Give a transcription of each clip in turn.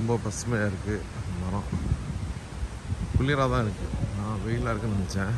ரொம்ப பசுமையாக இருக்குது மரம் குளிராக தான் இருக்குது நான் வெயிலாக இருக்குன்னு நினச்சேன்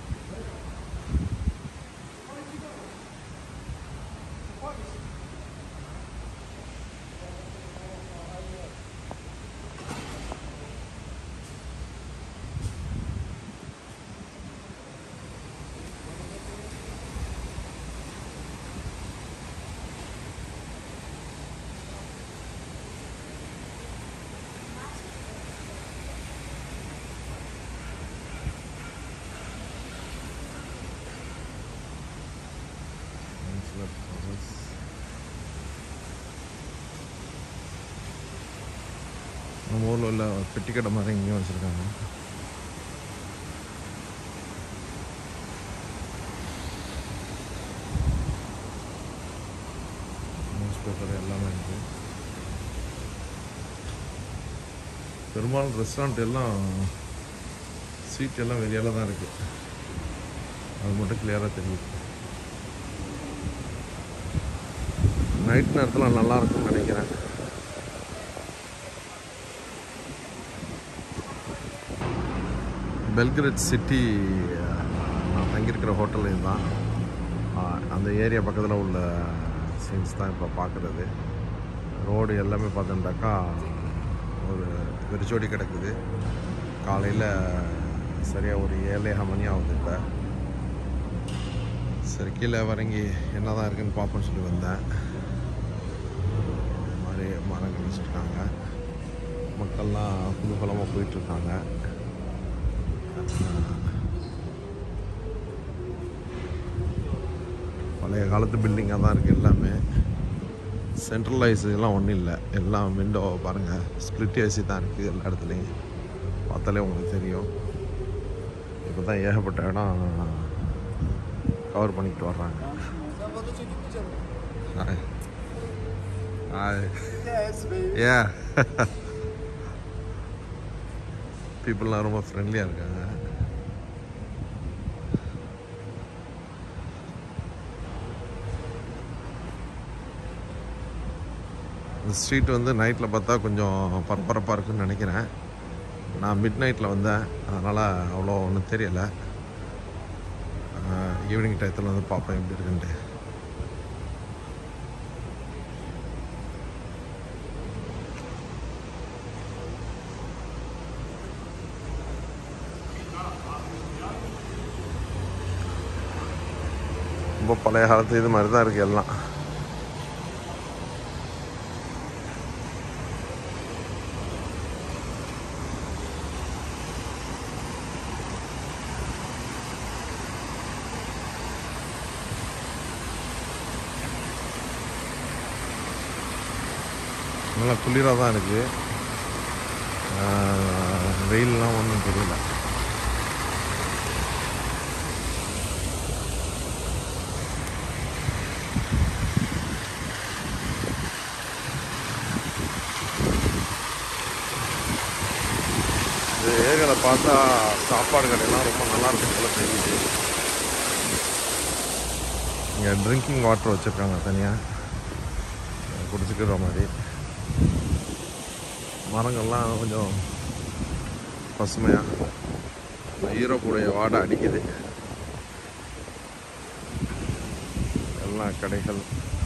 நம்ம ஊரில் உள்ள பெட்டி கடை மாதிரி இங்கேயும் வச்சுருக்காங்க நியூஸ் பேப்பர் எல்லாமே இருக்குது பெரும்பாலும் ரெஸ்டாரண்ட் எல்லாம் சீட் எல்லாம் வெளியால தான் இருக்குது அது மட்டும் கிளியராக தெரியுது நைட் நேரத்தில் நல்லா இருக்கும்னு நினைக்கிறேன் பெல்கிரேட் சிட்டி நான் தங்கியிருக்கிற ஹோட்டல் இதுதான் அஹ், அந்த ஏரியா பக்கத்தில் உள்ள சீன்ஸ் தான் இப்போ பார்க்குறது ரோடு எல்லாமே பார்த்தோம்னாக்கா ஒரு வெறிச்சோடி கிடக்குது காலையில் சரியாக ஒரு ஏழேகால் மணி ஆகுது இப்போ சரி கீழே இறங்கி என்ன தான் இருக்குன்னு பார்ப்போம்னு சொல்லி வந்தேன் இந்த மாதிரி மரங்கள் வச்சுருக்காங்க மக்கள்லாம் குதூகலமாக போயிட்டுருக்காங்க பழைய காலத்து பில்டிங்காக தான் இருக்குது எல்லாமே சென்ட்ரலைஸ் எல்லாம் ஒன்றும் இல்லை எல்லாம் விண்டோ பாருங்கள் ஸ்ப்ளிட் ஏசி தான் இருக்குது எல்லா இடத்துலையும் பார்த்தாலே உங்களுக்கு தெரியும் இப்போ தான் ஏகப்பட்ட இடம் கவர் பண்ணிக்கிட்டு வர்றாங்க Hi. Hi. Yes, baby. Yeah. பீப்புளெலாம் ரொம்ப ஃப்ரெண்ட்லியாக இருக்காங்க இந்த ஸ்ட்ரீட் வந்து நைட்டில் பார்த்தா கொஞ்சம் பரபரப்பாக இருக்குன்னு நினைக்கிறேன் நான் மிட் நைட்டில் வந்தேன் அதனால் அவ்வளோ ஒன்றும் தெரியலை ஈவினிங் டயத்தில் வந்து பார்ப்பேன் எப்படி இருக்குன்ட்டு ரொம்ப பழைய காலத்து இது மாதிரி தான் இருக்குது எல்லாம் நல்லா குளிராக தான் இருக்குது வெயிலெலாம் ஒன்றும் தெரியல இந்த ஏரியாவில் பார்த்தா சாப்பாடு கடையெல்லாம் ரொம்ப நல்லா இருக்கும் போல தெரியுது இங்கே ட்ரிங்கிங் வாட்டர் வச்சுருக்காங்க தனியாக குடிச்சிக்கிற மாதிரி மரங்கள்லாம் கொஞ்சம் பசுமையாக ஈரக்கூடிய வாடை அடிக்குது எல்லா கடைகள்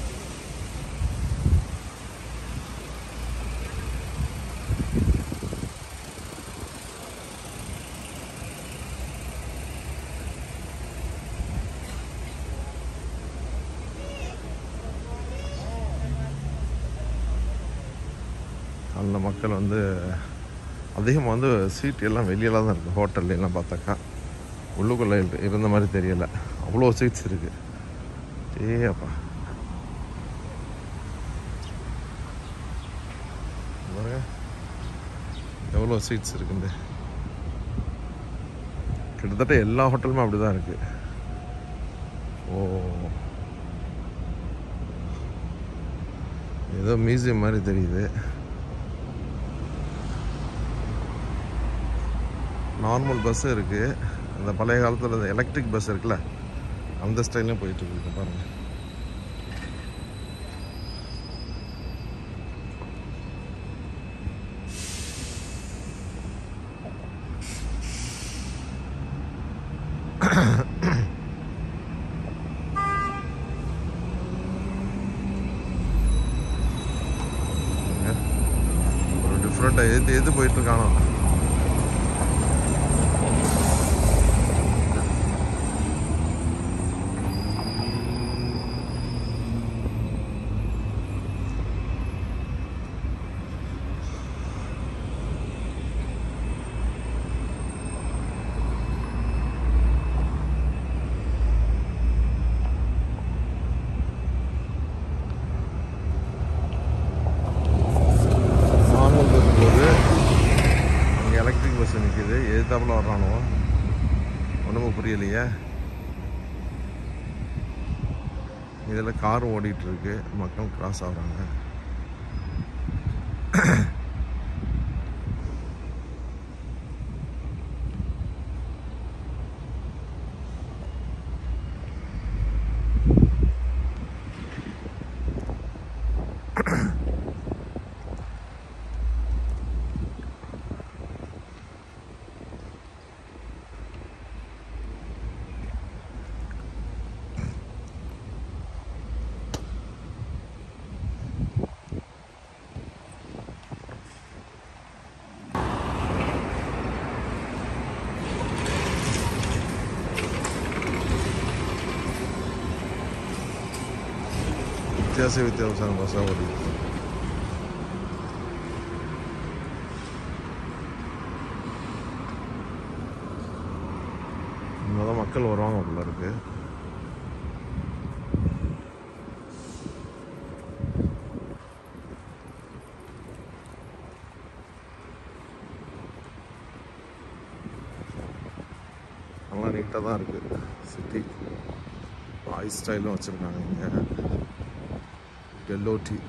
அந்த மக்கள் வந்து அதிகமாக வந்து சீட் எல்லாம் வெளியில தான் இருக்குது ஹோட்டல்ல எல்லாம் பார்த்தாக்கா உள்ளுக்குள்ளே இரு- இருந்த மாதிரி தெரியல அவ்வளோ சீட்ஸ் இருக்குது ஏ அப்பா பாருங்க எவ்வளோ சீட்ஸ் இருக்குண்டு கிட்டத்தட்ட எல்லா ஹோட்டலுமே அப்படி தான் இருக்குது ஓ ஏதோ மியூசியம் மாதிரி தெரியுது நார்மல் பஸ்ஸும் இருக்குது அந்த பழைய காலத்தில் இந்த எலக்ட்ரிக் பஸ் இருக்குல்ல அந்த ஸ்டைல்லையும் போயிட்டு இருக்கு பாருங்க ரோட்டை எது எது போயிட்டு இருக்கானோ நார்மல் பஸ் போகுது அங்கே எலக்ட்ரிக் பஸ் நிற்கிது எதிர்த்தாப்புல வர்றானோ ஒன்றுமே புரியலையே இதில் கார் ஓடிட்டு இருக்கு மக்கள் கிராஸ் ஆகுறாங்க வித்தியாச வித்தியாசம் பஸ்ஸாக ஓடிட்டு இருக்கு. இங்கதான் மக்கள் வருவாங்க போல இருக்கு நல்லா நீட்டாக தான் இருக்குது சிட்டி ஆய் ஸ்டைலும் வச்சுருக்காங்க இங்கே எல்லோ டீ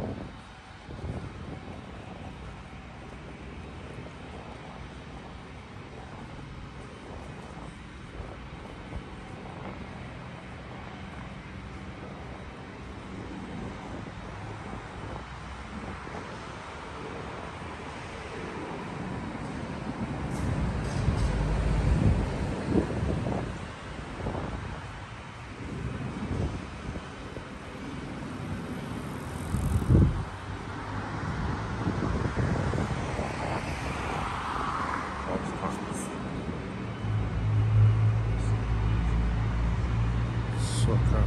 Soca.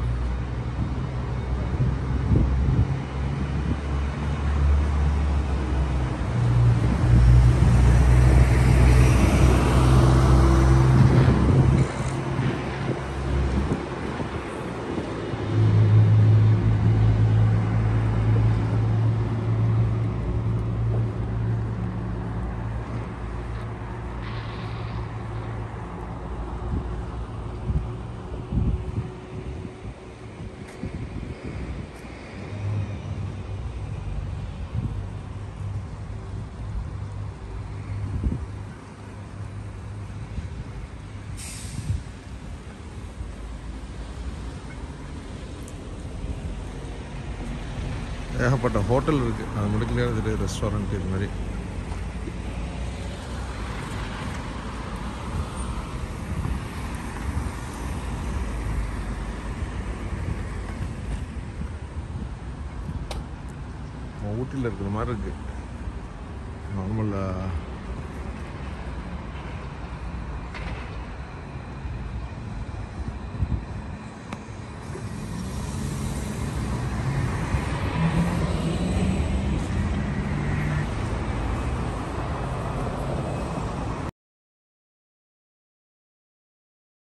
ஏகப்பட்ட ஹோட்டல் இருக்கு அது மட்டும் கிடையாது ரெஸ்டாரண்ட் இது மாதிரி ஊட்டியில் இருக்கிற மாதிரி இருக்கு நார்மல்